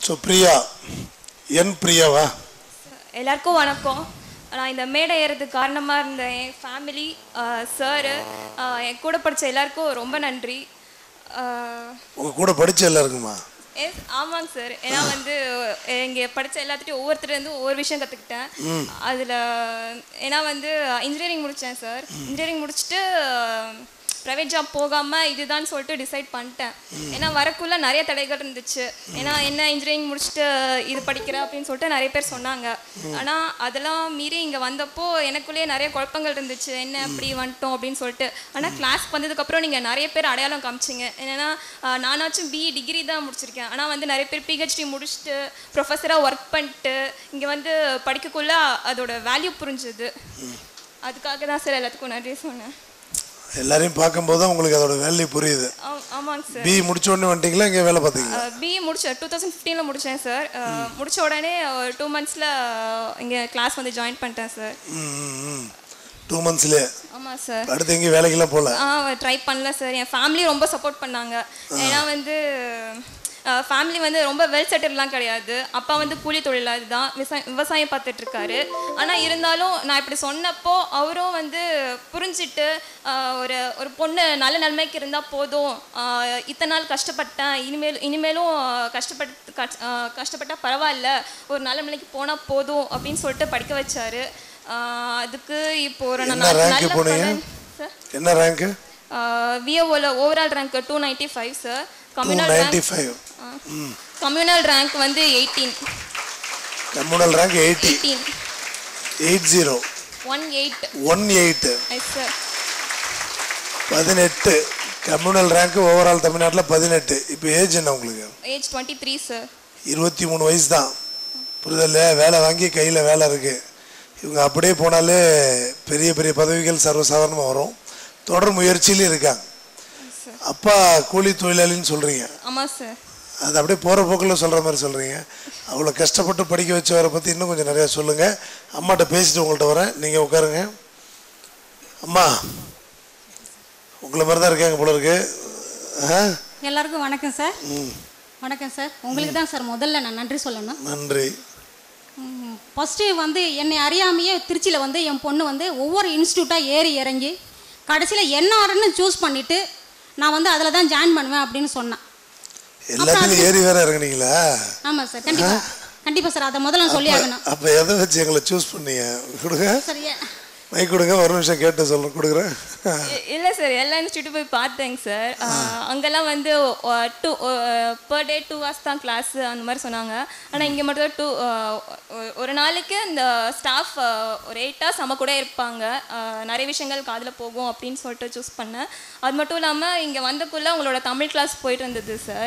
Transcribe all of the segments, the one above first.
So Priya என் பிரியாவா எல்லாருக்கும் வணக்கம் நான் இந்த மேடை ஏறதுக்கு காரணமாக இருந்த என் ஃபேமிலி சாரு என் கூட படித்த எல்லாருக்கும் ரொம்ப நன்றி உங்கள் கூட படிச்ச எல்லாருக்குமா எஸ் ஆமாங்க சார் ஏன்னா வந்து இங்கே படித்த எல்லாத்துட்டையும் ஒவ்வொருத்தர்லேருந்து ஒவ்வொரு விஷயம் கற்றுக்கிட்டேன் அதில் ஏன்னா வந்து இன்ஜினியரிங் முடித்தேன் சார் இன்ஜினியரிங் முடிச்சுட்டு ப்ரைவேட் ஜாப் போகாமல் இதுதான் சொல்லிட்டு டிசைட் பண்ணிட்டேன் ஏன்னா வரக்குள்ள நிறைய தடைகள் இருந்துச்சு ஏன்னா என்ன இன்ஜினியரிங் முடிச்சுட்டு இது படிக்கிற அப்படின்னு சொல்லிட்டு நிறைய பேர் சொன்னாங்க ஆனால் அதெல்லாம் மீறி இங்கே வந்தப்போ எனக்குள்ளேயே நிறைய குழப்பங்கள் இருந்துச்சு என்ன அப்படி வந்துட்டோம் அப்படின்னு சொல்லிட்டு ஆனால் கிளாஸ் வந்ததுக்கப்புறம் நீங்கள் நிறைய பேர் அடையாளம் காமிச்சிங்க என்னென்னா நானாச்சும் பிஇ டிகிரி தான் முடிச்சிருக்கேன் ஆனால் வந்து நிறைய பேர் பிஹெச்டி முடிச்சுட்டு ப்ரொஃபஸராக ஒர்க் பண்ணிட்டு இங்கே வந்து படிக்கக்குள்ள அதோட வேல்யூ புரிஞ்சுது அதுக்காக தான் சார் எல்லாத்துக்கும் நன்றி சொன்னேன் எல்லாரையும் பார்க்கும்போது தான் உங்களுக்கு அதோட வேல்யூ புரியுது ஆ- ஆமாங்க சார் பி முடிச்ச உடனே வந்துட்டீங்களா இங்கே வேலை பார்த்தீங்களா பிஇ முடிச்சேன் டூ தௌசண்ட் ஃபிஃப்டீனில் முடித்தேன் சார் முடிச்ச உடனே ஒரு டூ மந்த்ஸில் இங்கே கிளாஸ் வந்து ஜாயின் பண்ணிட்டேன் சார் ம் டூ மந்த்ஸ்லேயே ஆமாம் சார் அடுத்து எங்கேயும் வேலைக்கெல்லாம் போகல ஆ ட்ரை பண்ணல சார் என் ஃபேமிலி ரொம்ப சப்போர்ட் பண்ணாங்க ஏன்னா வந்து ஃபேமிலி வந்து ரொம்ப வெல் செட்டில்லாம் கிடையாது அப்பா வந்து கூலி தொழிலாளி தான் விவசாயம் விவசாயம் பார்த்துட்டு இருக்காரு ஆனால் இருந்தாலும் நான் இப்படி சொன்னப்போ அவரும் வந்து புரிஞ்சிட்டு ஆஹ், ஒரு ஒரு பொண்ணு நல்ல நிலைமைக்கு இருந்தால் போதும் ஆஹ், இத்தனை நாள் கஷ்டப்பட்டேன் இனிமேல் இனிமேலும் கஷ்டப்பட்டு கஷ்- ஆஹ், கஷ்டப்பட்டா பரவாயில்ல ஒரு நல்ல நிலைக்கு போனால் போதும் அப்படின்னு சொல்லிட்டு படிக்க வச்சாரு ஆஹ், அதுக்கு இப்போ ஒரு என்ன நல்ல rank நல்ல போனீங்க? பலன் சார் என்ன ரேங்க்கு விஏஓவில் overall rank two ninety five sir two communal ninety rank five communal rank வந்து eighteen communal rank eighty eighteen eight zero one eight one eight yes sir பதினெட்டு கம்யூனல் ரேங்க் ஓவரால் தமிழ்நாட்டில் பதினெட்டு இப்போ ஏஜ் என்ன உங்களுக்கு ஏஜ் டுவெண்ட்டி த்ரீ சார் இருபத்தி மூணு வயசு தான் புரிதல்ல வேலை வாங்கி கையில் வேலை இருக்குது இவங்க அப்படியே போனாலே பெரிய பெரிய பதவிகள் சர்வசாதாரணமாக வரும் தொடர் முயற்சியிலும் இருக்காங்க அப்பா கூலி தொழிலாளின்னு சொல்கிறீங்க ஆமாம் சார் அது அப்படியே போகிற போக்கில் சொல்கிற மாதிரி சொல்கிறீங்க அவ்வளோ கஷ்டப்பட்டு படிக்க வச்சவரை பற்றி இன்னும் கொஞ்சம் நிறையா சொல்லுங்கள் அம்மாட்ட பேசிட்டு உங்கள்கிட்ட வரேன் நீங்கள் உட்காருங்க அம்மா உங்களை மாதிரி தான் இருக்காங்க போல இருக்கு ஆ எல்லாருக்கும் வணக்கம் சார் வணக்கம் சார் உங்களுக்கு தான் சார் முதல்ல நான் நன்றி சொல்லணும் நன்றி ஃபஸ்ட்டு வந்து என்னை அறியாமையே திருச்சியில் வந்து என் பொண்ணு வந்து ஒவ்வொரு இன்ஸ்டியூட்டாக ஏறி இறங்கி கடைசியில் என்ஆர்னு சூஸ் பண்ணிவிட்டு நான் வந்து அதில் தான் ஜாயின் பண்ணுவேன் அப்படின்னு சொன்னேன் எல்லாத்துலையும் ஏறி வேற இறங்குனீங்களா ஆமாம் சார் கண்டிப்பாக கண்டிப்பாக சார் அதை முதல்ல நான் சொல்லி ஆகணும் அப்போ எதை வச்சு எங்களை சூஸ் பண்ணீங்க கொடுங்க சரி மைக் கொடுங்க ஒரு நிமிஷம் கேட்டு சொல்கிறேன் கொடுக்குறேன் இல்லை சார் எல்லா இன்ஸ்டியூட்டும் போய் பார்த்தேங்க சார் அங்கெல்லாம் வந்து two per day two hours தான் கிளாஸ் அந்த மாதிரி சொன்னாங்க ஆனால் இங்கே மட்டும் டூ ஒரு நாளைக்கு இந்த ஸ்டாஃப் ஒரு எயிட் ஹவர்ஸ் நம்ம கூட இருப்பாங்க அஹ், நிறைய விஷயங்கள் காதில் போகும் அப்படின்னு சொல்லிட்டு சூஸ் பண்ணேன் அது மட்டும் இல்லாமல் இங்கே வந்தக்குள்ளே உங்களோட தமிழ் கிளாஸ் போயிட்டு இருந்தது சார்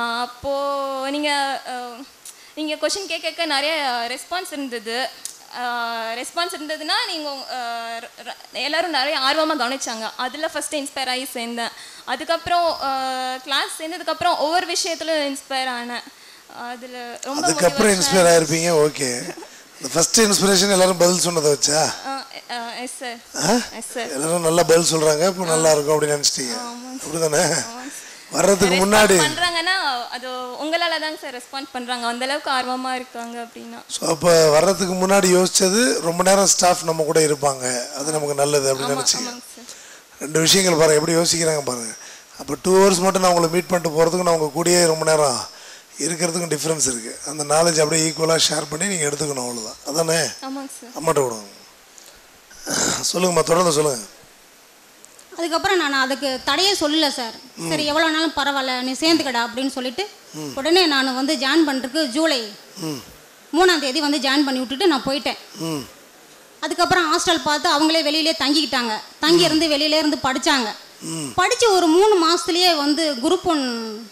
அப்போது நீங்கள் நீங்கள் கொஷின் கேட்க கேட்க நிறைய ரெஸ்பான்ஸ் இருந்தது ரெஸ்பான்ஸ் இருந்ததுன்னா நீங்கள் எல்லாரும் நிறைய ஆர்வமாக கவனிச்சாங்க அதில் ஃபஸ்ட்டு இன்ஸ்பயர் ஆகி சேர்ந்தேன் அதுக்கப்புறம் கிளாஸ் சேர்ந்ததுக்கப்புறம் ஒவ்வொரு விஷயத்துலையும் இன்ஸ்பயர் ஆனேன் அதில் ரொம்ப அதுக்கப்புறம் இன்ஸ்பயர் ஆயிருப்பீங்க ஓகே இந்த ஃபர்ஸ்ட் இன்ஸ்பிரேஷன் எல்லாரும் பதில் சொன்னதை வச்சா எஸ் சார் ஆ? எஸ் சார் எல்லாரும் நல்லா பதில் சொல்றாங்க இப்போ நல்லா இருக்கும் அப்படின்னு நினச்சிட்டீங்க அப்படிதானே வர்றதுக்கு முன்னாடி பண்ணுறாங்கன்னா அது உங்களால தாங்க சார் ரெஸ்பான்ஸ் பண்ணுறாங்க அந்த அளவுக்கு ஆர்வமாக இருக்காங்க அப்படின்னா ஸோ அப்போ வர்றதுக்கு முன்னாடி யோசிச்சது ரொம்ப நேரம் ஸ்டாஃப் நம்ம கூட இருப்பாங்க அது நமக்கு நல்லது அப்படின்னு நினச்சிங்க ஆமாங்க சார் ரெண்டு விஷயங்கள் பாருங்க எப்படி யோசிக்கிறாங்க பாருங்க அப்போ டூ ஹவர்ஸ் மட்டும் நான் உங்களை மீட் பண்ணிட்டு போகிறதுக்கும் நான் உங்கள் கூடயே ரொம்ப நேரம் இருக்கிறதுக்கும் டிஃப்ரென்ஸ் இருக்குது அந்த நாலேஜ் அப்படியே ஈக்குவலாக ஷேர் பண்ணி நீங்கள் எடுத்துக்கணும் அவ்வளோதான் அதானே ஆமாங்க சார் அம்மாட்ட விடுங்க சொல்லுங்கம்மா தொடர்ந்து சொல்லுங்கள் அதுக்கப்புறம் நான் அதுக்கு தடையே சொல்லல சார் சரி எவ்வளோ நாளும் பரவாயில்ல நீ சேர்ந்துக்கடா அப்படின்னு சொல்லிட்டு உடனே நான் வந்து ஜாயின் பண்ணுறதுக்கு ஜூலை மூணாம் தேதி வந்து ஜாயின் பண்ணி விட்டுட்டு நான் போயிட்டேன் ம் அதுக்கப்புறம் ஹாஸ்டல் பார்த்து அவங்களே வெளியிலே தங்கிக்கிட்டாங்க தங்கி இருந்து வெளியிலே இருந்து படிச்சாங்க படிச்சு ஒரு மூணு மாசத்துலயே வந்து குரூப் ஒன்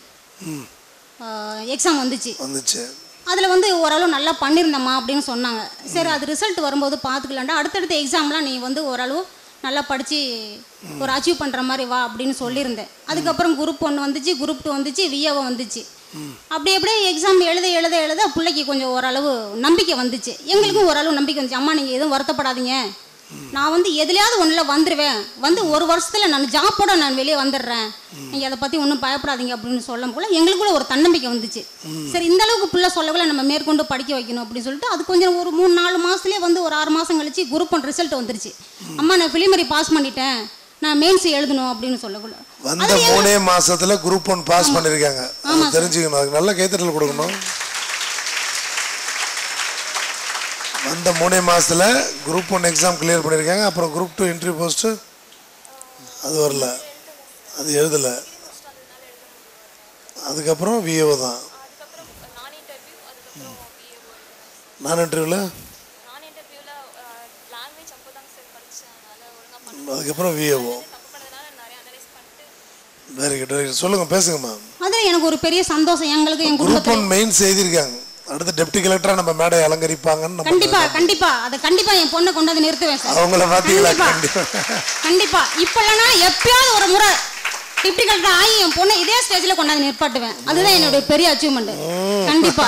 எக்ஸாம் வந்துச்சு வந்துச்சு அதில் வந்து ஓரளவு நல்லா பண்ணியிருந்தம்மா அப்படின்னு சொன்னாங்க சரி அது ரிசல்ட் வரும்போது பார்த்துக்கலாம்டா அடுத்தடுத்த எக்ஸாம்லாம் நீ வந்து ஓரளவு நல்லா படித்து ஒரு அச்சீவ் பண்ணுற மாதிரி வா அப்படின்னு சொல்லியிருந்தேன் அதுக்கப்புறம் குரூப் ஒன்று வந்துச்சு குரூப் டூ வந்துச்சு விஏஓ வந்துச்சு அப்படி அப்படியே எக்ஸாம் எழுத எழுத எழுத பிள்ளைக்கு கொஞ்சம் ஓரளவு நம்பிக்கை வந்துச்சு எங்களுக்கும் ஓரளவு நம்பிக்கை வந்துச்சு அம்மா நீங்கள் எதுவும் வருத்தப்படாதீங்க நான் வந்து எதுலையாவது ஒன்றில் வந்துடுவேன் வந்து ஒரு வருஷத்தில் நான் ஜாப்போட நான் வெளியே வந்துடுறேன் நீங்கள் அதை பற்றி ஒன்றும் பயப்படாதீங்க அப்படின்னு சொல்லும் போல எங்களுக்குள்ள ஒரு தன்னம்பிக்கை வந்துச்சு சரி இந்த அளவுக்கு பிள்ளை சொல்லக்குள்ள நம்ம மேற்கொண்டு படிக்க வைக்கணும் அப்படின்னு சொல்லிட்டு அது கொஞ்சம் ஒரு மூணு நாலு மாதத்துலேயே வந்து ஒரு ஆறு மாதம் கழிச்சு குரூப் ஒன் ரிசல்ட் வந்துருச்சு அம்மா நான் பிலிமரி பாஸ் பண்ணிட்டேன் நான் மெயின்ஸ் எழுதணும் அப்படின்னு சொல்லக்குள்ள வந்த மூணே மாசத்துல குரூப் ஒன் பாஸ் பண்ணிருக்காங்க அது தெரிஞ்சுக்கணும் அதுக்கு நல்ல கைத்தட்டல் கொடுக்கணும் வந்த மூணே மாசத்துல குரூப் ஒன் எக்ஸாம் கிளியர் பண்ணியிருக்காங்க அப்புறம் குரூப் டூ இன்டர்வியூ போஸ்ட்டு அது வரல அது எழுதலை அதுக்கப்புறம் விஏஓ தான் நான் இன்டர்வியூவில் நான் இன்டர்வியூவில் லாங்குவேஜ் அப்போ தாங்க சார் படித்தேன் அதனால் ஒழுங்காக பண்ண அதுக்கப்புறம் விஏஓ தப்பு பண்ணதுனால நிறைய அனலைஸ் பண்ணிட்டு வெரி குட் வெரி குட் சொல்லுங்கள் பேசுங்கம்மா அதில் எனக்கு ஒரு பெரிய சந்தோஷம் எங்களுக்கு என் குரூப் குடும்பத்தில் ஒன் மெயின்ஸ் எழுதியிருக்காங்க அடுத்து டெப்டி கலெக்டரா நம்ம மேடை அலங்கரிப்பாங்கன்னு நம்ம கண்டிப்பா கண்டிப்பா அதை கண்டிப்பா என் பொண்ணை கொண்டு வந்து நிறுத்துவேன் சார் அவங்கள பாத்தீங்களா கண்டிப்பா. கண்டிப்பா கண்டிப்பா இப்ப இல்லைன்னா எப்பயாவது ஒரு முறை டிப்டி கலெக்டர் ஆகி என் பொண்ணை இதே ஸ்டேஜ்ல கொண்டாந்து நிற்பாட்டுவேன் அதுதான் என்னுடைய பெரிய அச்சீவ்மெண்ட் கண்டிப்பா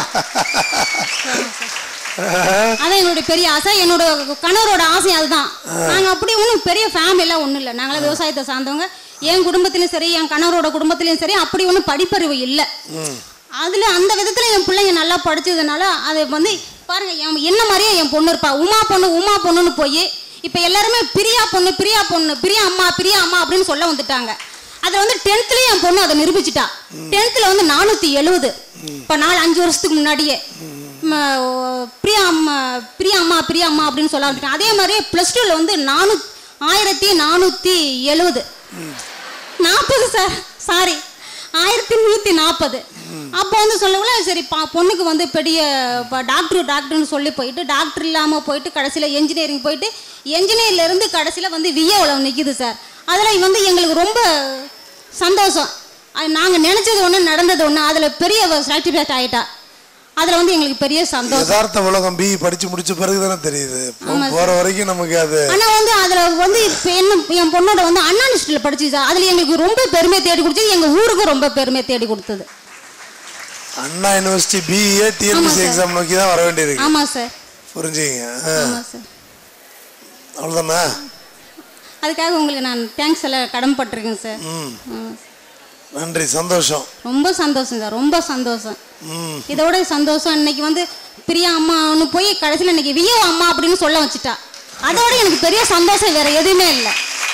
அதான் என்னுடைய பெரிய ஆசை என்னோட கணவரோட ஆசை அதுதான் நாங்க அப்படி ஒன்றும் பெரிய ஃபேமிலிலாம் ஒன்றும் இல்லை நாங்களாம் விவசாயத்தை சார்ந்தவங்க என் குடும்பத்திலும் சரி என் கணவரோட குடும்பத்திலையும் சரி அப்படி ஒன்றும் படிப்பறிவு இல்லை அதுல அந்த விதத்துல என் பிள்ளைங்க நல்லா படிச்சதுனால அது வந்து பாருங்க என் என்ன மாதிரியே என் பொண்ணு இருப்பா உமா பொண்ணு உமா பொண்ணுன்னு போய் இப்ப எல்லாருமே பிரியா பொண்ணு பிரியா பொண்ணு பிரியா அம்மா பிரியா அம்மா அப்படின்னு சொல்ல வந்துட்டாங்க அதுல வந்து டென்த்லயும் என் பொண்ணு அதை நிரூபிச்சிட்டா டென்த்ல வந்து நானூத்தி எழுபது இப்ப நாலு அஞ்சு வருஷத்துக்கு முன்னாடியே ம, ஓ, பிரியா அம்மா பிரியா அம்மா பிரியா அம்மா அப்படின்னு சொல்ல வந்துட்டாங்க அதே மாதிரி பிளஸ் டூல வந்து நானூ ஆயிரத்தி நானூத்தி எழுபது நாற்பது சார் சாரி ஆயிரத்தி நூற்றி நாற்பது அப்போ வந்து சொல்லக்குள்ள சரி பா பொண்ணுக்கு வந்து பெரிய இப்போ டாக்டர் டாக்டர்னு சொல்லி போயிட்டு டாக்டர் இல்லாமல் போயிட்டு கடைசியில் என்ஜினியரிங் போயிட்டு என்ஜினியர்லேருந்து கடைசியில் வந்து விஏவில் நிற்கிது சார் அதில் வந்து எங்களுக்கு ரொம்ப சந்தோஷம் நாங்கள் நினச்சது ஒன்று நடந்தது ஒன்று அதில் பெரிய சாட்டிஸ்ஃபேக்ட் ஆகிட்டா அதில் வந்து எங்களுக்கு பெரிய சந்தோஷம் யதார்த்த உலகம் பி படிச்சு முடிச்ச பிறகு தானே தெரியுது போ- போற வரைக்கும் நமக்கு அது ஆனா வந்து அதுல வந்து இப்ப என்ன என் பொண்ணோட வந்து அண்ணா லிஸ்ட்ல படிச்சு சார் அதுல எங்களுக்கு ரொம்ப பெருமை தேடி கொடுத்தது எங்க ஊருக்கு ரொம்ப பெருமை தேடி கொடுத்தது Anna university BA TNPSC exam நோக்கி தான் வர வேண்டியிருக்கு ஆமா சார் புரிஞ்சுங்க ஆமா சார் அவ்வளோதானா அதுக்காக உங்களுக்கு நான் தேங்க்ஸ் எல்லாம் கடமைப்பட்டிருக்கேன் சார் ம் ஆமா. நன்றி சந்தோஷம் ரொம்ப சந்தோஷம் சார் ரொம்ப சந்தோஷம் ம் இதோட சந்தோஷம் இன்னைக்கு வந்து பிரியா அம்மான்னு போய் கடைசியில் இன்னைக்கு வியோ அம்மா அப்படின்னு சொல்ல வச்சுட்டா அதோட எனக்கு பெரிய சந்தோஷம் வேற எதுவுமே இல்லை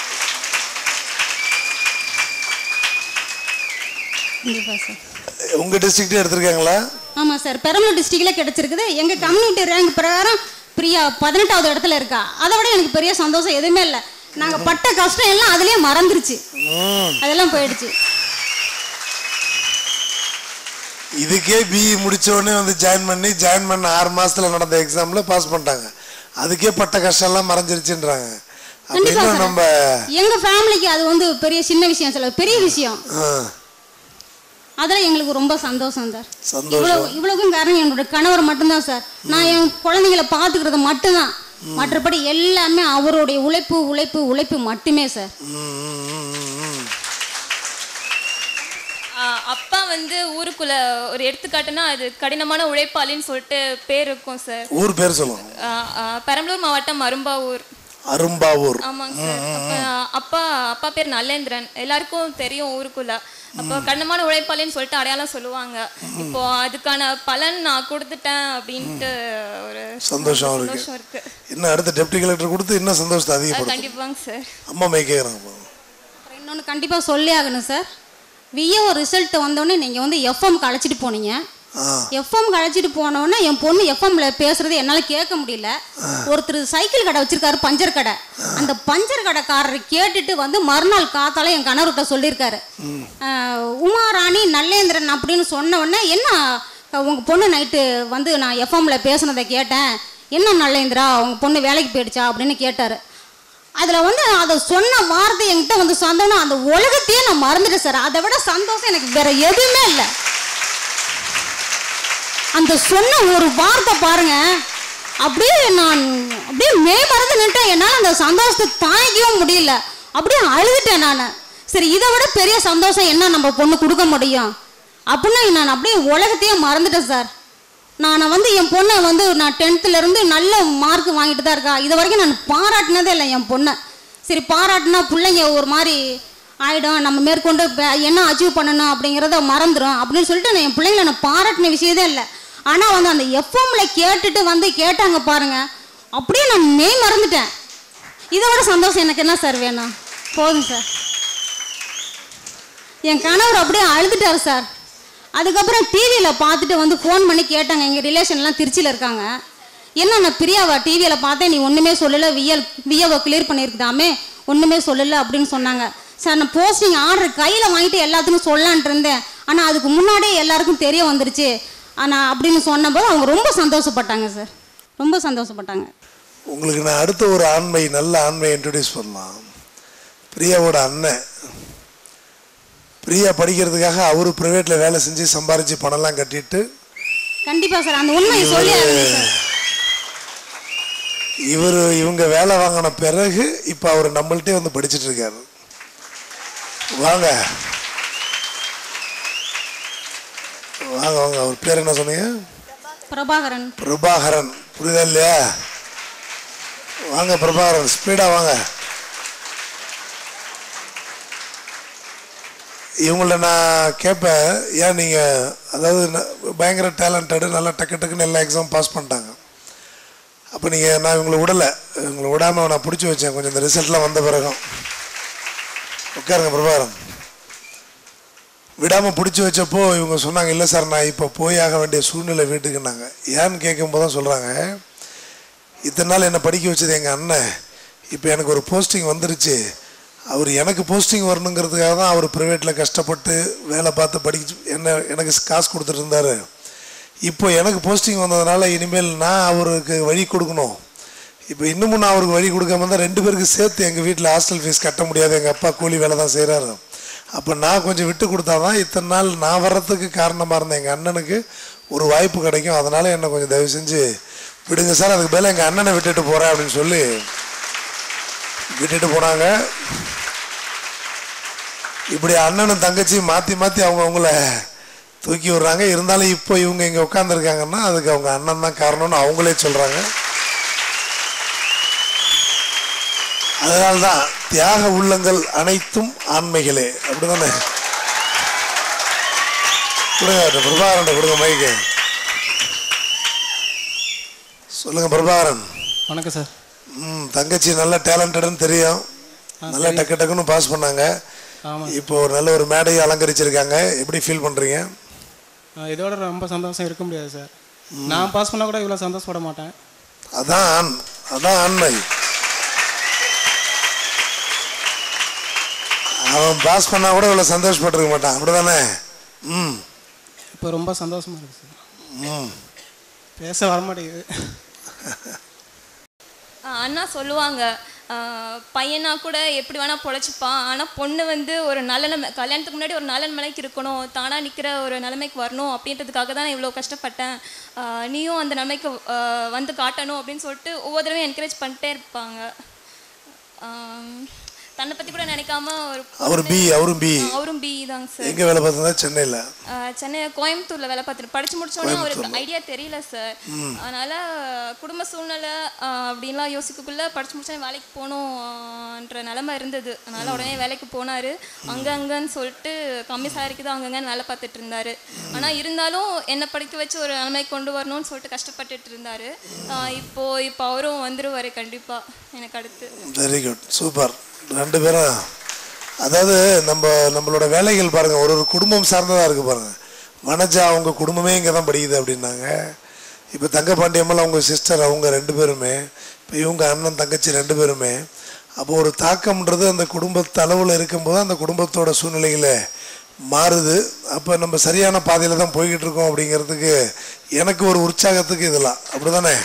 கண்டிப்பா சார் உங்க டிஸ்ட்ரிக்டே எடுத்திருக்காங்களா ஆமாம் சார் பெரம்பலூர் டிஸ்ட்ரிக்டில் கிடச்சிருக்குது எங்கள் கம்யூனிட்டி ரேங்க் பிரகாரம் பிரியா பதினெட்டாவது இடத்துல இருக்கா அதை விட எனக்கு பெரிய சந்தோஷம் எதுவுமே இல்லை நாங்கள் பட்ட கஷ்டம் எல்லாம் அதுலேயே மறந்துருச்சு ம் அதெல்லாம் போயிடுச்சு இதுக்கே பிஇ முடிச்ச உடனே வந்து ஜாயின் பண்ணி ஜாயின் பண்ண ஆறு மாசத்துல நடந்த எக்ஸாம்ல பாஸ் பண்ணிட்டாங்க அதுக்கே பட்ட கஷ்டம் எல்லாம் மறைஞ்சிருச்சுன்றாங்க அப்ப கண்டிப்பா இன்னும் சார். நம்ம எங்கள் ஃபேமிலிக்கு அது வந்து பெரிய சின்ன விஷயம் சொல்ல பெரிய விஷயம் ஆ, அதில் எங்களுக்கு ரொம்ப சந்தோஷம் சார் சந்தோஷம் இவ்வளோ இவ்வளோக்கும் காரணம் என்னோட கணவர் மட்டும்தான் சார் நான் என் குழந்தைங்களை பார்த்துக்கிறது மட்டும்தான் மற்றபடி எல்லாமே அவருடைய உழைப்பு உழைப்பு உழைப்பு மட்டுமே சார் ம், ம், ம், ம், ம். ஆஹ் அப்பா வந்து ஊருக்குள்ள ஒரு எடுத்துக்காட்டுனா அது கடினமான உழைப்பாளின்னு சொல்லிட்டு பேர் இருக்கும் சார் ஊர் பேர் சொல்லுங்க ஆஹ் ஆஹ் பெரம்பலூர் மாவட்டம் அரும்பாவூர் அரும்பாவூர் ஆமாங்க சார் அப்ப அப்பா அப்பா பேர் நல்லேந்திரன் எல்லாருக்கும் தெரியும் ஊருக்குள்ள அப்போ கடினமான உழைப்பாளின்னு சொல்லிட்டு அடையாளம் சொல்லுவாங்க இப்போ அதுக்கான பலன் நான் கொடுத்துட்டேன் அப்படின்ட்டு ஒரு சந்தோஷம் அவருக்கு சந்தோஷம் இருக்கு இன்னும் அடுத்த டெப்டி கலெக்டர் கொடுத்து இன்னும் சந்தோஷத்தை அது அதிகப்படுத்தும் கண்டிப்பாங்க சார் அம்மா மை கேட்குறாங்க அப்புறம் இன்னொன்று கண்டிப்பாக சொல்லி ஆகணும் சார் விஏஓ ரிசல்ட் வந்தோடனே நீங்கள் வந்து எஃப்எம் அழைச்சிட்டு போனீங்க ஆ எஃப்எம் அழைச்சிட்டு போனோடனே என் பொண்ணு எஃப்எம்ல பேசுறது என்னால் கேட்க முடியல ஒருத்தர் சைக்கிள் கடை வச்சிருக்காரு பஞ்சர் கடை அந்த பஞ்சர் கடைக்காரர் கேட்டுட்டு வந்து மறுநாள் காத்தால என் கணவர்கிட்ட சொல்லியிருக்காரு ஆஹ், உமா ராணி நல்லேந்திரன் அப்படின்னு சொன்ன உடனே என்ன உங்கள் பொண்ணு நைட்டு வந்து நான் எஃப்எம்ல பேசுனதை கேட்டேன் என்ன நல்லேந்திரா உங்கள் பொண்ணு வேலைக்கு போயிடுச்சா அப்படின்னு கேட்டார் அதில் வந்து அதை சொன்ன வார்த்தை என்கிட்ட வந்து சொந்தம்னா அந்த உலகத்தையே நான் மறந்துட்டேன் சார் அதை விட சந்தோஷம் எனக்கு வேற எதுவுமே இல்லை அந்த சொன்ன ஒரு வார்த்தை பாருங்க அப்படியே நான் அப்படியே மே மறந்து நின்ட்டேன் என்னால் அந்த சந்தோஷத்தை தாங்கிக்கவும் முடியல அப்படியே அழுதுட்டேன் நான் சரி இதை விட பெரிய சந்தோஷம் என்ன நம்ம பொண்ணு கொடுக்க முடியும் அப்படின்னு நான் அப்படியே உலகத்தையே மறந்துட்டேன் சார் நான் வந்து என் பொண்ணை வந்து நான் டென்த்துல இருந்து நல்ல மார்க் வாங்கிட்டு தான் இருக்கா இது வரைக்கும் நான் பாராட்டினதே இல்லை என் பொண்ணை சரி பாராட்டினா பிள்ளைங்க ஒரு மாதிரி ஆயிடும் நம்ம மேற்கொண்டு பே- என்ன அச்சீவ் பண்ணணும் அப்படிங்கிறத மறந்துடும் அப்படின்னு சொல்லிட்டு நான் என் பிள்ளைங்களை நான் பாராட்டின விஷயதே இல்லை ஆனால் வந்து அந்த எஃப்எம்ல கேட்டுட்டு வந்து கேட்டாங்க பாருங்க அப்படியே நான் மெய் மறந்துட்டேன் இதை விட சந்தோஷம் எனக்கு என்ன சார் வேணும் போதும் சார் என் கணவர் அப்படியே அழுதுட்டார் சார் அதுக்கப்புறம் டிவியில் பார்த்துட்டு வந்து ஃபோன் பண்ணி கேட்டாங்க எங்கள் ரிலேஷன்லாம் திருச்சியில் இருக்காங்க என்ன நான் பிரியாவா டிவியில் பார்த்தேன் நீ ஒன்றுமே சொல்லலை வியல் வியவை கிளியர் பண்ணியிருக்குதாமே ஒன்றுமே சொல்லலை அப்படின்னு சொன்னாங்க சார் நான் போஸ்டிங் ஆர்டர் கையில் வாங்கிட்டு எல்லாத்துக்கும் சொல்லலான்ட்டு இருந்தேன் ஆனால் அதுக்கு முன்னாடியே எல்லாருக்கும் தெரிய வந்துருச்சு ஆனால் அப்படின்னு சொன்னபோது அவங்க ரொம்ப சந்தோஷப்பட்டாங்க சார் ரொம்ப சந்தோஷப்பட்டாங்க உங்களுக்கு நான் அடுத்த ஒரு ஆண்மை நல்ல ஆண்மை இன்ட்ரடியூஸ் பண்ணலாம் பிரியாவோட அண்ணன் பிரியா படிக்கிறதுக்காக அவரு ப்ரைவேட்டில் வேலை செஞ்சு சம்பாரிச்சு பணம்லாம் கட்டிட்டு கண்டிப்பாக சார் அந்த உண்மையை சொல்லி ஆகணும் சார் இவர் இவங்க வேலை வாங்கின பிறகு இப்போ அவர் நம்மள்ட்டே வந்து படிச்சிட்டு இருக்காரு வாங்க வாங்க வாங்க அவர் பேர் என்ன சொன்னீங்க பிரபாகரன் பிரபாகரன் புரியுதா இல்லையா வாங்க பிரபாகரன் ஸ்பீடா வாங்க இவங்கள நான் கேட்பேன் ஏன் நீங்கள் அதாவது ந- பயங்கர டேலண்டடு நல்லா டக்கு டக்குன்னு எல்லா எக்ஸாம் பாஸ் பண்ணிட்டாங்க அப்போ நீங்கள் நான் இவங்களை விடலை இவங்களை விடாமல் நான் பிடிச்சி வச்சேன் கொஞ்சம் இந்த ரிசல்ட்லாம் வந்த பிறகும் உட்காருங்க பிரபாகரன் விடாமல் பிடிச்சி வச்சப்போ இவங்க சொன்னாங்க இல்லை சார் நான் இப்போ போய் ஆக வேண்டிய சூழ்நிலை வீட்டுக்குன்னாங்க ஏன்னு கேட்கும்போது தான் சொல்கிறாங்க இத்தனை நாள் என்னை படிக்க வச்சது எங்கள் அண்ணன் இப்போ எனக்கு ஒரு போஸ்டிங் வந்துருச்சு அவர் எனக்கு போஸ்டிங் வரணுங்கிறதுக்காக தான் அவர் ப்ரைவேட்டில் கஷ்டப்பட்டு வேலை பார்த்து படிக்க என்ன எனக்கு காசு கொடுத்துட்டு இருந்தார் இப்போ எனக்கு போஸ்டிங் வந்ததுனால இனிமேல் நான் அவருக்கு வழி கொடுக்கணும் இப்போ இன்னமும் நான் அவருக்கு வழி கொடுக்காம தான் ரெண்டு பேருக்கு சேர்த்து எங்கள் வீட்டில் ஹாஸ்டல் ஃபீஸ் கட்ட முடியாது எங்கள் அப்பா கூலி வேலை தான் செய்கிறாரு அப்போ நான் கொஞ்சம் விட்டு கொடுத்தா தான் இத்தனை நாள் நான் வர்றதுக்கு காரணமாக இருந்த எங்கள் அண்ணனுக்கு ஒரு வாய்ப்பு கிடைக்கும் அதனால் என்னை கொஞ்சம் தயவு செஞ்சு விடுங்க சார் அதுக்கு பதிலா எங்கள் அண்ணனை விட்டுட்டு போகிறேன் அப்படின்னு சொல்லி விட்டுட்டு போனாங்க இப்படி அண்ணனும் தங்கச்சியும் மாற்றி மாற்றி அவங்க அவங்கள தூக்கி விடுறாங்க இருந்தாலும் இப்போ இவங்க இங்கே உட்காந்துருக்காங்கன்னா அதுக்கு அவங்க அண்ணன் தான் காரணம்னு அவங்களே சொல்கிறாங்க அதனால்தான் தியாக உள்ளங்கள் அனைத்தும் ஆண்மைகளே அப்படிதானே கொடுங்க அவர்ட்ட, பிரபாகரன் கொடுங்க மைக்கு சொல்லுங்க பிரபாகரன் வணக்கம் சார் ம் தங்கச்சி நல்ல டேலண்டட்னு தெரியும் நல்லா டக்கு டக்குன்னு பாஸ் பண்ணாங்க ஆமாம் இப்போ ஒரு நல்ல ஒரு மேடையை அலங்கரிச்சிருக்காங்க எப்படி ஃபீல் பண்ணுறீங்க இதோட ரொம்ப சந்தோஷம் இருக்க முடியாது சார் நான் பாஸ் பண்ணால் கூட இவ்வளோ சந்தோஷப்பட மாட்டேன் அதான் ஆண் அதான் ஆண்மை அவன் பாஸ் பண்ணா கூட இவ்வளோ சந்தோஷப்பட்டிருக்க மாட்டான் அப்படிதானே ம் இப்போ ரொம்ப சந்தோஷமா இருக்கு சார் ம் பேச வர மாட்டேங்குது ஆ, அண்ணா சொல்லுவாங்க ஆ, பையனா கூட எப்படி வேணா பொழைச்சிப்பான் ஆனால் பொண்ணு வந்து ஒரு நல்ல நிலைமை கல்யாணத்துக்கு முன்னாடி ஒரு நல்ல நிலைமைக்கு இருக்கணும் தானாக நிற்கிற ஒரு நிலைமைக்கு வரணும் அப்படின்றதுக்காக தான் நான் இவ்வளோ கஷ்டப்பட்டேன் ஆ, நீயும் அந்த நிலைமைக்கு ஆ, வந்து காட்டணும் அப்படின்னு சொல்லிட்டு ஒவ்வொரு தடவையும் என்கரேஜ் பண்ணிட்டே இருப்பாங்க ஆம், தன்னை பற்றி கூட நினைக்காம ஒரு அவர் பி அவரும் பி ஆ, அவரும் பி தாங்க சார் எங்கே வேலை பார்த்தா சென்னையில் ஆஹ் சென்னை கோயம்புத்தூர்ல வேலை பார்த்துட்டு படிச்சு முடிச்சோடனே அவருக்கு ஐடியா தெரியல சார் அதனால குடும்ப சூழ்நிலை ஆஹ் அப்படின்லாம் யோசிக்கக்குள்ள படிச்சு முடிச்சோடனே வேலைக்கு போகணும்ன்ற நிலைமை இருந்தது அதனால உடனே வேலைக்கு போனாரு அங்க அங்கன்னு சொல்லிட்டு கம்மி சாரிக்கு தான் அங்கங்கன்னு வேலை பார்த்துட்டு இருந்தாரு ஆனா இருந்தாலும் என்னை படிக்க வச்சு ஒரு நிலைமைக்கு கொண்டு வரணும்னு சொல்லிட்டு கஷ்டப்பட்டுட்டு இருந்தாரு ஆஹ் இப்போ இப்போ அவரும் வந்துருவாரு கண்டிப்பா எனக்கு அடுத்து வெரி குட் சூப்பர் ரெண்டு பேரும் அதாவது நம்ம நம்மளோட வேலைகள் பாருங்க ஒரு ஒரு குடும்பம் சார்ந்ததாக இருக்கு பாருங்க வனஜா அவங்க குடும்பமே இங்கே தான் படிக்குது அப்படின்னாங்க இப்போ தங்கப்பாண்டியம்மல் அவங்க சிஸ்டர் அவங்க ரெண்டு பேருமே இப்போ இவங்க அண்ணன் தங்கச்சி ரெண்டு பேருமே அப்போ ஒரு தாக்கம்ன்றது அந்த குடும்பத்து அளவில் இருக்கும்போது அந்த குடும்பத்தோட சூழ்நிலைகளை மாறுது அப்போ நம்ம சரியான பாதையில் தான் போய்கிட்டு இருக்கோம் அப்படிங்கிறதுக்கு எனக்கு ஒரு உற்சாகத்துக்கு இதெல்லாம் அப்படிதானே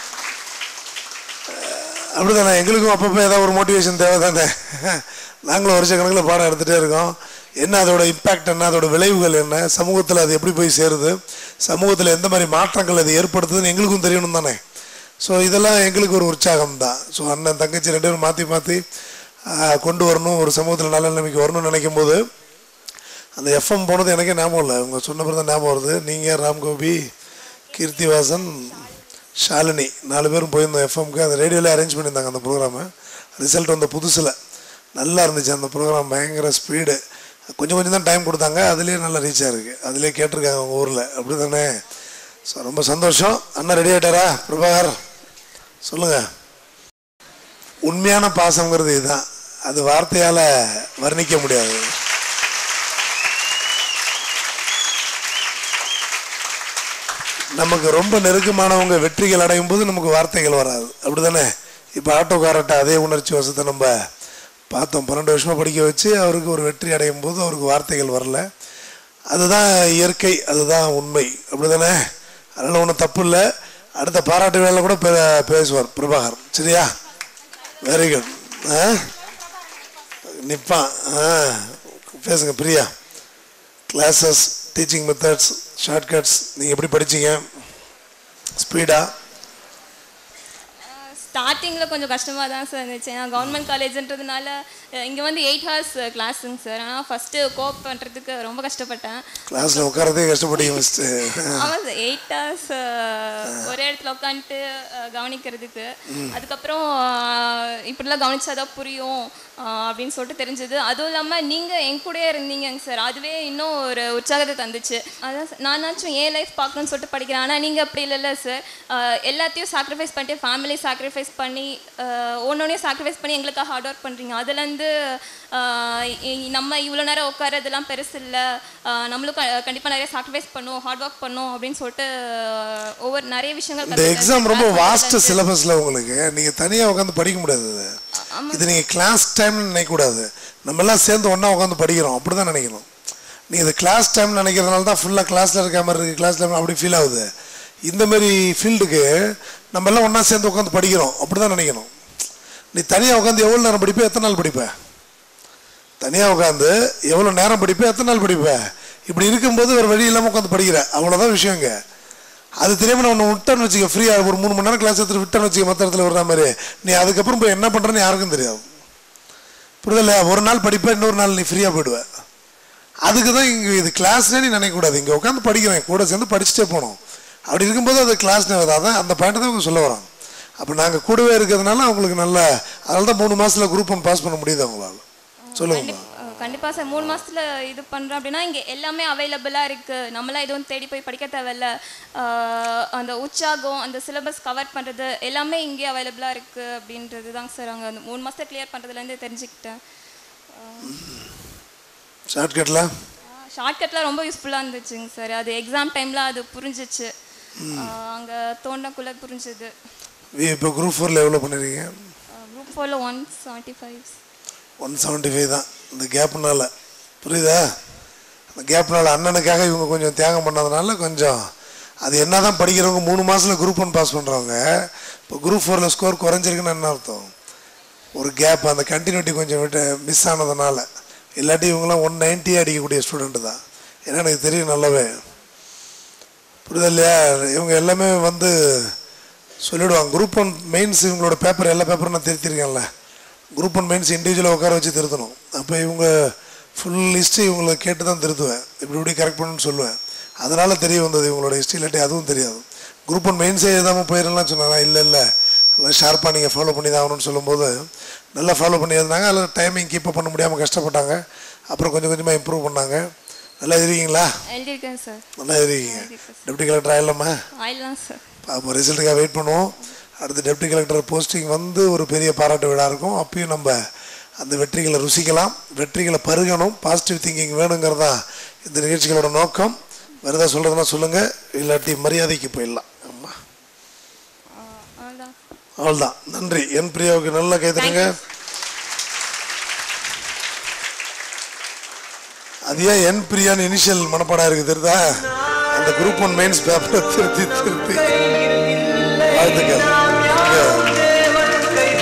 அப்படிதானே எங்களுக்கும் அப்பப்போ ஏதாவது ஒரு மோட்டிவேஷன் தேவை தானே நாங்களும் வருஷ கணக்கில் பாடம் எடுத்துகிட்டே இருக்கோம் என்ன அதோட இம்பேக்ட் என்ன அதோட விளைவுகள் என்ன சமூகத்தில் அது எப்படி போய் சேருது சமூகத்தில் எந்த மாதிரி மாற்றங்கள் அது ஏற்படுத்துதுன்னு எங்களுக்கும் தெரியணும் தானே ஸோ இதெல்லாம் எங்களுக்கு ஒரு உற்சாகம் தான் ஸோ அண்ணன் தங்கச்சி ரெண்டு பேரும் மாற்றி மாற்றி கொண்டு வரணும் ஒரு சமூகத்தில் நல்ல நிலைமைக்கு வரணும்னு நினைக்கும் போது அந்த எஃப்எம் போனது எனக்கே ஞாபகம் இல்லை அவங்க சொன்ன பிறகு தான் ஞாபகம் வருது நீங்கள் ராம்கோபி கீர்த்திவாசன் ஷாலினி நாலு பேரும் போயிருந்தோம் எஃப்எம்க்கு அந்த ரேடியோவில் அரேஞ்ச் பண்ணியிருந்தாங்க அந்த ப்ரோக்ராமை ரிசல்ட் வந்த புதுசில் நல்லா இருந்துச்சு அந்த ப்ரோக்ராம் பயங்கர ஸ்பீடு கொஞ்சம் கொஞ்சம் தான் டைம் கொடுத்தாங்க அதுலேயே நல்லா ரீச் ஆயிருக்கு அதுலேயே கேட்டிருக்காங்க அவங்க ஊரில் அப்படி தானே ஸோ ரொம்ப சந்தோஷம் அண்ணா ரெடி ஆகிட்டாரா பிரபாகர் சொல்லுங்கள் உண்மையான பாசங்கிறது இதுதான் அது வார்த்தையால் வர்ணிக்க முடியாது நமக்கு ரொம்ப நெருக்கமானவங்க வெற்றிகள் அடையும் போது நமக்கு வார்த்தைகள் வராது அப்படிதானே இப்போ ஆட்டோக்காரர்கிட்ட அதே உணர்ச்சி வசத்தை நம்ம பார்த்தோம் பன்னெண்டு வருஷமா படிக்க வச்சு அவருக்கு ஒரு வெற்றி அடையும் போது அவருக்கு வார்த்தைகள் வரல அதுதான் இயற்கை அதுதான் உண்மை அப்படிதானே அதனால் ஒன்றும் தப்பு இல்லை அடுத்த பாராட்டு வேலை கூட பே- பேசுவார் பிரபாகர் சரியா வெரி குட் ஆ நிப்பான் ஆ பேசுங்க Priya classes teaching methods shortcuts நீங்கள் எப்படி படிச்சீங்க ஸ்பீடா ஸ்டார்டிங்கில் கொஞ்சம் கஷ்டமாக தான் சார் இருந்துச்சு ஏன்னா கவர்மெண்ட் காலேஜ்ன்றதுனால இங்கே வந்து எயிட் ஹவர்ஸ் கிளாஸுங்க சார் ஆனால் ஃபஸ்ட்டு கோப் பண்ணுறதுக்கு ரொம்ப கஷ்டப்பட்டேன் கிளாஸில் உட்காரதே கஷ்டப்பட்டீங்க ஃபஸ்ட்டு ஆமாம் சார் எயிட் ஹவர்ஸ் ஒரே இடத்துல உட்காந்துட்டு கவனிக்கிறதுக்கு அதுக்கப்புறம் அஹ், இப்படிலாம் கவனிச்சாதான் புரியும் அஹ், அப்படின்னு சொல்லிட்டு தெரிஞ்சது அதுவும் இல்லாமல் நீங்கள் என் கூடயே இருந்தீங்கங்க சார் அதுவே இன்னும் ஒரு உற்சாகத்தை தந்துச்சு அதான் sir, நானாச்சும் ஏன் லைஃப் பார்க்கணும்னு சொல்லிட்டு படிக்கிறேன் ஆனால் நீங்கள் அப்படி இல்லைல்ல சார் எல்லாத்தையும் சாக்ரிஃபைஸ் பண்ணிட்டு ஃபேமிலி சாக்ரிஃபைஸ் பண்ணி ஒன்னொன்னையும் சாக்ரிஃபைஸ் பண்ணி எங்களுக்காக ஹார்ட் ஒர்க் பண்ணுறீங்க அதுலேருந்து நம்ம இவ்வளோ நேரம் உட்காரதெல்லாம் பெருசு இல்லை நம்மளும் கண்டிப்பாக நிறைய சாக்ரிஃபைஸ் பண்ணுவோம் ஹார்ட் ஒர்க் பண்ணுவோம் அப்படின்னு சொல்லிட்டு அஹ், ஒவ்வொரு நிறைய விஷயங்கள் இந்த கத்துக்கிட்டேன். எக்ஸாம் ரொம்ப Class வாஸ்ட் பண்றதுல சிலபஸில் உங்களுக்கு நீங்கள் தனியாக உட்காந்து படிக்க முடியாது இது. இது நீங்கள் கிளாஸ் டைம்னு நினைக்கக்கூடாது நம்ம எல்லாம் சேர்ந்து ஒன்றா உட்காந்து படிக்கிறோம் அப்படி தான் நினைக்கணும் நீங்கள் இது கிளாஸ் டைம் நினைக்கிறதுனால தான் ஃபுல்லாக கிளாஸில் இருக்க மாதிரி இருக்குது கிளாஸில் அப்படி ஃபீல் ஆகுது இந்த மாதிரி ஃபீல்டுக்கு நம்ம எல்லாம் ஒன்றா சேர்ந்து உட்காந்து படிக்கிறோம் அப்படி தான் நினைக்கணும் நீ தனியாக உட்காந்து எவ்வளோ நேரம் படிப்ப எத்தனை நாள் படிப்ப தனியாக உட்காந்து எவ்வளோ நேரம் படிப்ப எத்தனை நாள் படிப்ப இப்படி இருக்கும்போது வேறு வழி இல்லாமல் உட்காந்து படிக்கிற அவ்வளோதான் விஷயங்க அது தெரியாம நான் ஒன்று விட்டேன்னு வச்சுக்க ஃப்ரீயாக ஒரு மூணு மணி நேரம் கிளாஸ் எடுத்துட்டு விட்டேன்னு வச்சுக்க மற்ற இடத்துல விடுற மாதிரி நீ அதுக்கப்புறம் போய் என்ன பண்ணுறேன்னு யாருக்கும் தெரியாது புரியுதில்ல ஒரு நாள் படிப்ப இன்னொரு நாள் நீ ஃப்ரீயாக போயிடுவ அதுக்கு தான் இங்கே இது கிளாஸ்னே நீ நினைக்கக்கூடாது இங்கே உட்காந்து படிக்கிறேன் கூட சேர்ந்து படிச்சுட்டே போகணும் அப்படி இருக்கும்போது அது கிளாஸ்னே வருது அதான் அந்த பாயிண்ட் தான் இவங்க சொல்ல வராங்க அப்போ நாங்கள் கூடவே இருக்கிறதுனால அவங்களுக்கு நல்ல அதனால தான் மூணு மாதத்தில் குரூப் ஒன் பாஸ் பண்ண முடியுது அவங்களால சொல்லுங்கம்மா அஹ் கண்டிப்பா சார் மூணு மாசத்துல இது பண்றோம் அப்படின்னா இங்க எல்லாமே அவைலபிளா இருக்கு நம்மளாம் எதுவும் தேடி போய் படிக்க தேவையில்ல அஹ் அந்த உற்சாகம் அந்த சிலபஸ் கவர் பண்றது எல்லாமே இங்கே அவைலபிளா இருக்கு அப்படின்றது தான் சார் அங்க அந்த மூணு மாசத்தை கிளியர் பண்றதுல இருந்து தெரிஞ்சுக்கிட்டேன் ஷார்ட்கட்டில் ஷார்ட்கட்லாம் ரொம்ப யூஸ்ஃபுல்லாக இருந்துச்சுங்க சார் அது எக்ஸாம் டைமில் அது புரிஞ்சிச்சு அங்கே தோண்டக்குள்ளே புரிஞ்சுது இப்போ குரூப் ஃபோரில் எவ்வளோ பண்ணிருக்கீங்க குரூப் ஃபோரில் one seventy five one seventy five தான் இந்த கேப்னால புரியுதா அந்த கேப்னால அண்ணனுக்காக இவங்க கொஞ்சம் தியாகம் பண்ணதுனால கொஞ்சம் அது என்ன தான் படிக்கிறவங்க மூணு மாதத்தில் குரூப் ஒன் பாஸ் பண்ணுறவங்க இப்போ குரூப் ஃபோரில் ஸ்கோர் குறைஞ்சிருக்குன்னு என்ன அர்த்தம் ஒரு கேப் அந்த கண்டினியூட்டி கொஞ்சம் விட்டு மிஸ் ஆனதுனால இல்லாட்டி இவங்களாம் ஒன் நைன்ட்டி அடிக்கக்கூடிய ஸ்டூடெண்ட்டு தான் ஏன்னா எனக்கு தெரியும் நல்லாவே புரியுதா இல்லையா இவங்க எல்லாமே வந்து சொல்லிவிடுவாங்க குரூப் ஒன் மெயின்ஸ் இவங்களோட பேப்பர் எல்லா பேப்பரும் நான் திருத்திருக்கேன்ல குரூப் ஒன் மெயின்ஸ் இண்டிவிஜுவலாக உட்கார வச்சு திருத்தணும் அப்போ இவங்க ஃபுல் ஹிஸ்ட்ரி இவங்களை கேட்டு தான் திருத்துவேன் இப்படி இப்படி கரெக்ட் பண்ணணும்னு சொல்லுவேன் அதனால் தெரிய வந்தது இவங்களோட ஹிஸ்ட்ரி இல்லாட்டி அதுவும் தெரியாது குரூப் ஒன் மெயின்ஸே எழுதாமல் போயிடலாம் சொன்னாங்க இல்லை இல்லை நல்லா ஷார்ப்பாக நீங்கள் ஃபாலோ பண்ணி தான் ஆகணும்னு சொல்லும்போது நல்லா ஃபாலோ பண்ணி இருந்தாங்க அதில் டைமிங் கீப் பண்ண முடியாமல் கஷ்டப்பட்டாங்க அப்புறம் கொஞ்சம் கொஞ்சமாக இம்ப்ரூவ் பண்ணாங்க நல்லா எழுதிருக்கீங்களா எழுதியிருக்கேன் சார் நல்லா எழுதிருக்கீங்க டெப்டி கலெக்டர் ஆயிடலாமா ஆயிடலாம் சார் பார்ப்போம் ரிசல்ட்டுக்காக வெயிட் பண்ணுவோம் அடுத்து டெப்டி கலெக்டர் போஸ்டிங் வந்து ஒரு பெரிய பாராட்டு விழா இருக்கும் அப்பயும் நம்ம அந்த வெற்றிகளை ருசிக்கலாம் வெற்றிகளை பருகணும் பாசிட்டிவ் திங்கிங் வேணுங்கிறது தான் இந்த நிகழ்ச்சிகளோட நோக்கம் வேறு ஏதாவது சொல்கிறதுனா சொல்லுங்கள் இல்லாட்டி மரியாதைக்கு போயிடலாம் ஆமாம் அவ்வளோதான் அவ்வளோதான் நன்றி என் பிரியாவுக்கு நல்ல கைத்தருங்க அது ஏன் என் பிரியான்னு இனிஷியல் மனப்பாடம் இருக்கு தெரியுதா அந்த குரூப் ஒன் மெயின்ஸ் பேப்பரை திருத்தி திருத்தி வாழ்த்துக்கள் இங்க.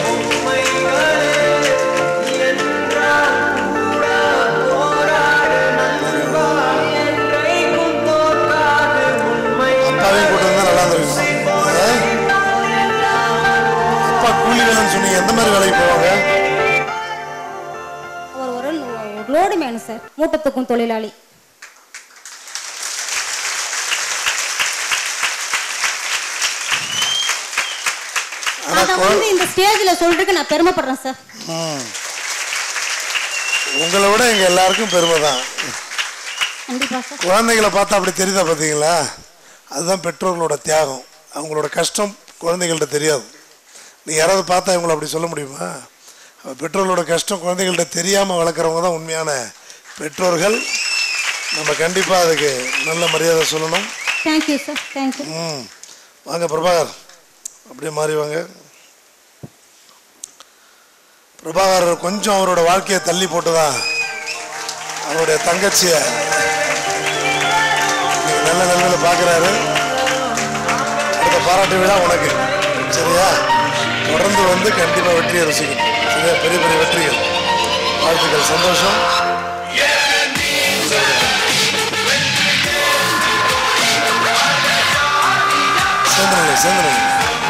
அப்பாவையும் கூட்டு வந்தா நல்லா இருந்திருக்கும் ஆ? அப்பா கூலி வேலைன்னு சொன்னீங்க எந்த மாதிரி வேலைக்கு போவாங்க அவர் ஒரு லோடு மேனு சார் மூட்டை தூக்கும் தொழிலாளி ஆனா அதை குழ- வந்து இந்த ஸ்டேஜில் சொல்றதுக்கு நான் பெருமைப்படுறேன் சார் உங்களை விட எங்க எல்லாருக்கும் பெருமை தான் கண்டிப்பா சார் குழந்தைகளை பார்த்தா அப்படி தெரியுதா பார்த்தீங்களா அதுதான் பெற்றோர்களோட தியாகம் அவங்களோட கஷ்டம் குழந்தைகள்ட்ட தெரியாது நீ யாராவது பார்த்தா இவங்களை அப்படி சொல்ல முடியுமா அப்ப பெற்றோர்களோட கஷ்டம் குழந்தைகள்ட்ட தெரியாமல் வளர்க்குறவங்க தான் உண்மையான பெற்றோர்கள் நம்ம கண்டிப்பாக அதுக்கு நல்ல மரியாதை சொல்லணும் தேங்க்யூ சார் தேங்க்யூ ம் வாங்க பிரபாகர் அப்படியே மாறி வாங்க பிரபாகர் கொஞ்சம் அவரோட வாழ்க்கையை தள்ளி போட்டுதான் அவருடைய தங்கச்சியை இன்னைக்கு நல்ல நிலைமையில பார்க்குறாரு அடுத்த பாராட்டு விழா உனக்கு சரியா தொடர்ந்து வந்து கண்டிப்பாக வெற்றியை ரசிக்கணும் சரியா பெரிய பெரிய வெற்றிகள் வாழ்த்துக்கள் சந்தோஷம் சேர்ந்துருங்க சேர்ந்துருங்க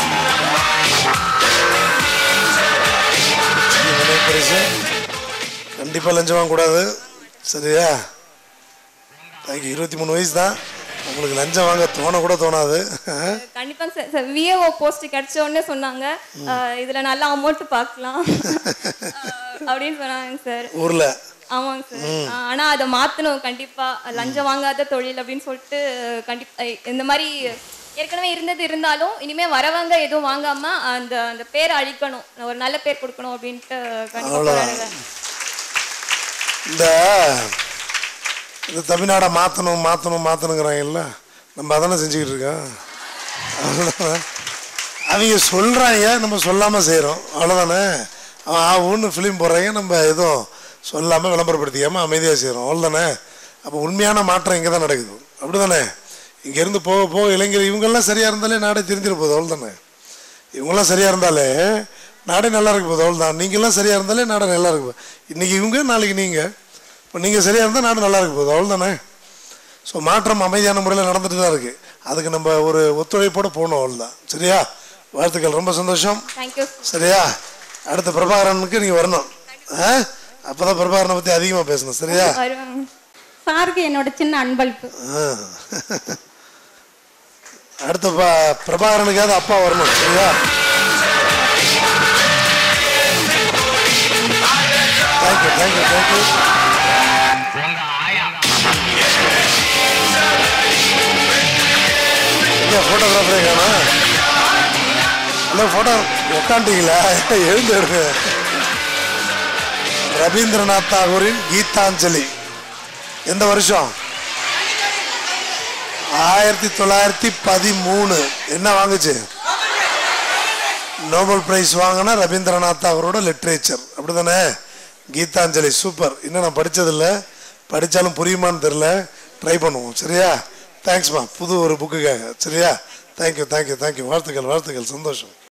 நினைவு பரிசு கண்டிப்பாக லஞ்சம் வாங்கக்கூடாது சரியா தேங்க்யூ இருபத்தி மூணு வயசு தான் உங்களுக்கு லஞ்சம் வாங்க தோண கூட தோணாது கண்டிப்பாங்க சார் சார் விஏஓ போஸ்ட் கிடைச்ச உடனே சொன்னாங்க அஹ், இதுல நல்ல அமௌண்ட் பார்க்கலாம் அஹ், அப்படின்னு சொன்னாங்க சார் ஊரில் ஆமாங்க சார் அஹ், ஆனா அதை மாத்தணும் கண்டிப்பா லஞ்சம் வாங்காத தொழில் அப்படின்னு சொல்லிட்டு கண்டிப்பா இந்த மாதிரி ஏற்கனவே இருந்தது இருந்தாலும் இனிமே வரவங்க எதுவும் வாங்காம அந்த அந்த பேரை அழிக்கணும் ஒரு நல்ல பேர் கொடுக்கணும் அப்படின்ட்டு கண்டிப்பா அவ்வளவுதான். போராடுவேன். இந்த இந்த தமிழ்நாடை மாற்றணும் மாற்றணும் மாற்றணுங்கிறாங்கல்ல நம்ம அதானே செஞ்சுக்கிட்டு இருக்கோம் அவ்வளோதான் அவங்க சொல்கிறாங்க நம்ம சொல்லாமல் செய்கிறோம் அவ்வளோதானே அவன் ஆவுன்னு ஃபிலிம் போடுறாங்க நம்ம எதுவும் சொல்லாமல் விளம்பரப்படுத்திக்காமல் அமைதியாக செய்கிறோம் அவ்வளோதானே அப்போ உண்மையான மாற்றம் இங்கே தான் நடக்குது அப்படி தானே இங்கேருந்து போக போக இளைஞர் இவங்கெல்லாம் சரியாக இருந்தாலே நாடே தெரிஞ்சிட போகுது அவ்வளோதானே இவங்கெல்லாம் சரியாக இருந்தாலே நாடே நல்லா இருக்க போகுது அவ்வளோதான் நீங்களாம் சரியாக இருந்தாலே நாடே நல்லா இருக்கு போகுது. இன்னைக்கு இவங்க நாளைக்கு நீங்கள் இப்போ நீங்கள் சரியாக இருந்தால் நாடு நல்லா இருக்க போகுது அவ்வளோதானே ஸோ மாற்றம் அமைதியான முறையில் நடந்துட்டு தான் இருக்குது அதுக்கு நம்ம ஒரு ஒத்துழைப்போடு போகணும் அவ்வளோதான் சரியா வாழ்த்துக்கள் ரொம்ப சந்தோஷம் தேங்க்யூ சரியா அடுத்த பிரபாகரனுக்கு நீங்கள் வரணும் ஆ அப்போ தான் பிரபாகரனை பற்றி அதிகமாக பேசணும் சரியா வருவாங்க சாருக்கு என்னோட சின்ன அன்பளிப்பு ஆ. அடுத்த ப- பிரபாகரனுக்காவது அப்பா வரணும் சரியா தேங்க்யூ தேங்க்யூ தேங்க்யூ எங்க ஃபோட்டோகிராஃபரே காணும் ஹலோ ஃபோட்டோ உட்காந்துட்டீங்களா எழுந்து எடுங்க ரவீந்திரநாத் தாகூரின் கீதாஞ்சலி எந்த வருஷம் ஆயிரத்தி தொள்ளாயிரத்தி பதிமூணு என்ன வாங்குச்சு நோபல் பிரைஸ் வாங்கினா ரவீந்திரநாத் தாகூரோட லிட்ரேச்சர் அப்படிதானே கீதாஞ்சலி சூப்பர் இன்னும் நான் படிச்சதில்ல படித்தாலும் புரியுமான்னு தெரில ட்ரை பண்ணுவோம் சரியா தேங்க்ஸ்மா புது ஒரு புக்குக்காக சரியா தேங்க்யூ தேங்க்யூ தேங்க்யூ வாழ்த்துக்கள் வாழ்த்துக்கள் சந்தோஷம்